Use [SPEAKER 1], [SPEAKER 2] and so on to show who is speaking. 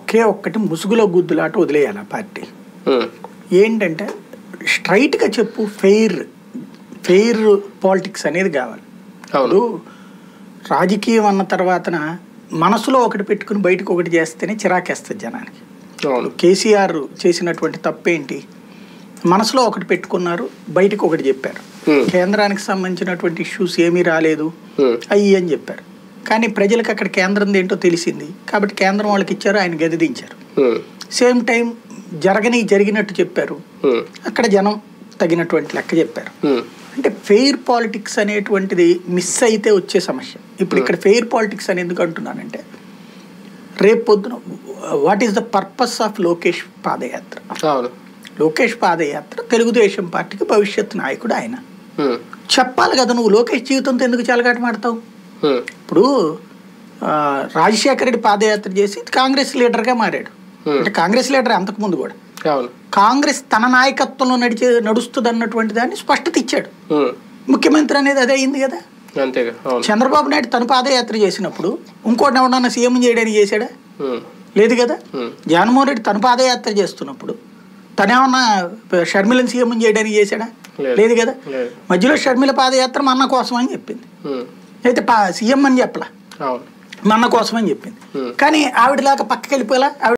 [SPEAKER 1] ఒకే ఒక్కటి ముసుగులో గుద్దులాట వదిలేయాలి ఆ పార్టీ
[SPEAKER 2] ఉమ్,
[SPEAKER 1] ఏంటంటే స్ట్రైట్గా చెప్పు ఫెయిర్ ఫెయిర్ పాలిటిక్స్ అనేది కావాలి
[SPEAKER 2] అవును
[SPEAKER 1] ఇప్పుడు రాజకీయం అన్న తర్వాతన మనసులో ఒకటి పెట్టుకుని బయటకు ఒకటి చేస్తేనే చిరాకేస్తుంది జనానికి
[SPEAKER 2] అవును
[SPEAKER 1] కేసీఆర్ చేసినటువంటి తప్పేంటి మనసులో ఒకటి పెట్టుకున్నారు బయటకు ఒకటి చెప్పారు
[SPEAKER 2] Hmm.
[SPEAKER 1] కేంద్రానికి సంబంధించినటువంటి ఇష్యూస్ ఏమీ రాలేదు
[SPEAKER 2] ఉమ్,
[SPEAKER 1] అయ్యి అని చెప్పారు కానీ ప్రజలకు అక్కడ కేంద్రం ఏంటో తెలిసింది కాబట్టి కేంద్రం వాళ్ళకి ఇచ్చారు ఆయన గది దించారు
[SPEAKER 2] ఉమ్,
[SPEAKER 1] సేమ్ టైం జరగని జరిగినట్టు చెప్పారు
[SPEAKER 2] ఉమ్,
[SPEAKER 1] అక్కడ జనం తగినటువంటి లెక్క చెప్పారు
[SPEAKER 2] ఉమ్,
[SPEAKER 1] అంటే ఫెయిర్ పాలిటిక్స్ అనేటువంటిది మిస్ అయితే వచ్చే సమస్య ఇప్పుడు ఇక్కడ ఫెయిర్ పాలిటిక్స్ అని ఎందుకు అంటున్నానంటే రేపు పొద్దున what is the purpose of Lokesh padayatra
[SPEAKER 2] అవును
[SPEAKER 1] లోకేష్ పాదయాత్ర తెలుగుదేశం పార్టీకి భవిష్యత్ నాయకుడు ఆయన
[SPEAKER 2] ఉమ్,
[SPEAKER 1] చెప్పాలి కదా నువ్వు లోకేష్ జీవితంతో ఎందుకు చెలగాట మాడతావు
[SPEAKER 2] ఉమ్,
[SPEAKER 1] ఇప్పుడు ఆ, రాజశేఖర రెడ్డి పాదయాత్ర చేసి కాంగ్రెస్ లీడర్గా మారాడు
[SPEAKER 2] Hmm.
[SPEAKER 1] అంటే కాంగ్రెస్ లీడర్ అంతకుముందు కూడా
[SPEAKER 2] అవును
[SPEAKER 1] కాంగ్రెస్ తన నాయకత్వంలో నడిచే నడుస్తుంది అన్నటువంటి దాన్ని స్పష్టత ఇచ్చాడు
[SPEAKER 2] ఉమ్,
[SPEAKER 1] ముఖ్యమంత్రి అనేది అదే అయింది కదా
[SPEAKER 2] అంతేగా అవును
[SPEAKER 1] చంద్రబాబు నాయుడు తన పాదయాత్ర చేసినప్పుడు ఇంకోటి ఎవడన్నా సీఎం చేయడానికి చేశాడా
[SPEAKER 2] ఉమ్,
[SPEAKER 1] లేదు కదా
[SPEAKER 2] ఉమ్,
[SPEAKER 1] జగన్మోహన్ రెడ్డి తన పాదయాత్ర చేస్తున్నప్పుడు తనేమన్నా షర్మిలను సీఎం చేయడానికి చేశాడా
[SPEAKER 2] లేదు.
[SPEAKER 1] లేదు కదా
[SPEAKER 2] లేదు
[SPEAKER 1] మధ్యలో షర్మిల పాదయాత్ర మా అన్న కోసం అని చెప్పింది
[SPEAKER 2] ఉమ్,
[SPEAKER 1] అయితే పా సీఎం అని చెప్పలా
[SPEAKER 2] అవును
[SPEAKER 1] మా అన్న కోసం అని చెప్పింది
[SPEAKER 2] Hmm.
[SPEAKER 1] కానీ ఆవిడలాగా పక్కకి వెళ్ళిపోయేలా ఆవిడ